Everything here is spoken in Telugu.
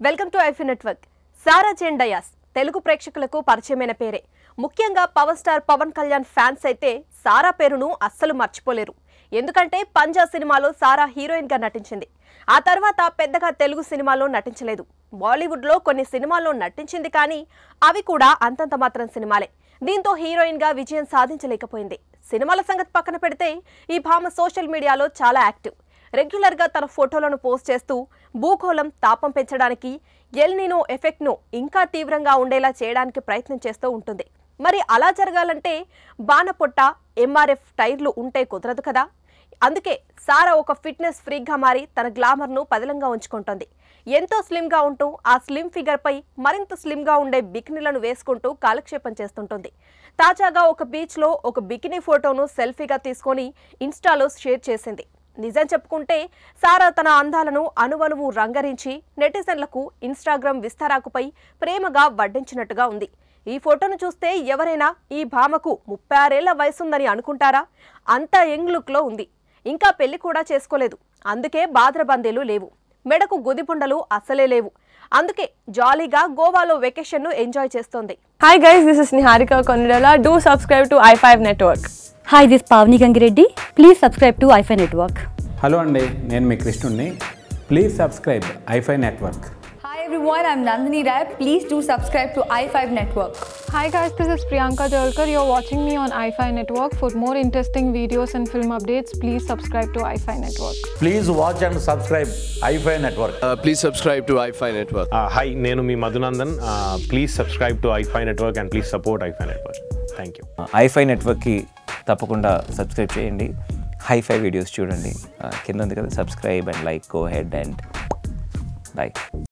Welcome to iFi network Sara Jane Dias Telugu ప్రేక్షకులకు పరిచయమైన పేరే ముఖ్యంగా power star Pawan Kalyan fans అయితే సారా పేరును అస్సలు మర్చిపోలేరు ఎందుకంటే పంజా సినిమాలో సారా హీరోయిన్ గా నటించింది ఆ తర్వాత పెద్దగా తెలుగు సినిమాలో నటించలేదు బాలీవుడ్ లో కొన్ని సినిమాల్లో నటించింది కానీ అవి కూడా అంతంత మాత్రం సినిమాలే దీంతో హీరోయిన్ గా విజయం సాధించలేకపోయింది సినిమాల సంగతి పక్కన పెడితే ఈ భామ సోషల్ మీడియాలో చాలా యాక్టివ్ రెగ్యులర్ గా తన ఫోటోలను పోస్ట్ చేస్తూ భూగోళం తాపం పెంచడానికి ఎల్నినో ఎఫెక్ట్ను ఇంకా తీవ్రంగా ఉండేలా చేయడానికి ప్రయత్నం చేస్తూ ఉంటుంది మరి అలా జరగాలంటే బాణపొట్ట ఎంఆర్ఎఫ్ టైర్లు ఉంటే కుదరదు కదా అందుకే సారా ఒక ఫిట్నెస్ ఫ్రీక్గా మారి తన గ్లామర్ను పదిలంగా ఉంచుకుంటోంది ఎంతో స్లిమ్గా ఉంటూ ఆ స్లిమ్ ఫిగర్పై మరింత స్లిమ్గా ఉండే బికినీలను వేసుకుంటూ కాలక్షేపం చేస్తుంటుంది తాజాగా ఒక బీచ్లో ఒక బికినీ ఫోటోను సెల్ఫీగా తీసుకొని ఇన్స్టాలో షేర్ చేసింది నిజం చెప్పుకుంటే సారా తన అందాలను అణువణువు రంగరించి నెటిజన్లకు ఇన్స్టాగ్రామ్ విస్తరాకుపై ప్రేమగా వడ్డించినట్టుగా ఉంది ఈ ఫోటోను చూస్తే ఎవరైనా ఈ భామకు ముప్పై ఆరేళ్ల వయసుందని అనుకుంటారా అంత యంగ్ లుక్లో ఉంది ఇంకా పెళ్లి కూడా చేసుకోలేదు అందుకే బాద్రబందీలు లేవు మెడకు గుదిపుండలు అస్సలే లేవు అందుకే జాలీగా గోవాలో వెకేషన్ను ఎంజాయ్ చేస్తోంది Hi guys, this is Niharika Konirala. Do subscribe to i5 Network. Hi this Pavani Gangireddy please subscribe to iFi network hello అండి నేను మీ కృష్ణుణ్ణి please subscribe iFi network Hi everyone, I'm Nandini Rai. Please do subscribe to i5 Network. Hi guys, this is Priyanka Jalkar. You're watching me on iFi Network. For more interesting videos and film updates, please subscribe to iFi Network. Please watch and subscribe iFi Network. Uh, please subscribe to iFi Network. Hi నేను మీ Madhunandan please subscribe to iFi network and please support iFi network thank you iFi నెట్వర్క్కి తప్పకుండా సబ్స్క్రైబ్ చేయండి హైఫై వీడియోస్ చూడండి ఆ, కింద ఉంది కదా subscribe and like go ahead and by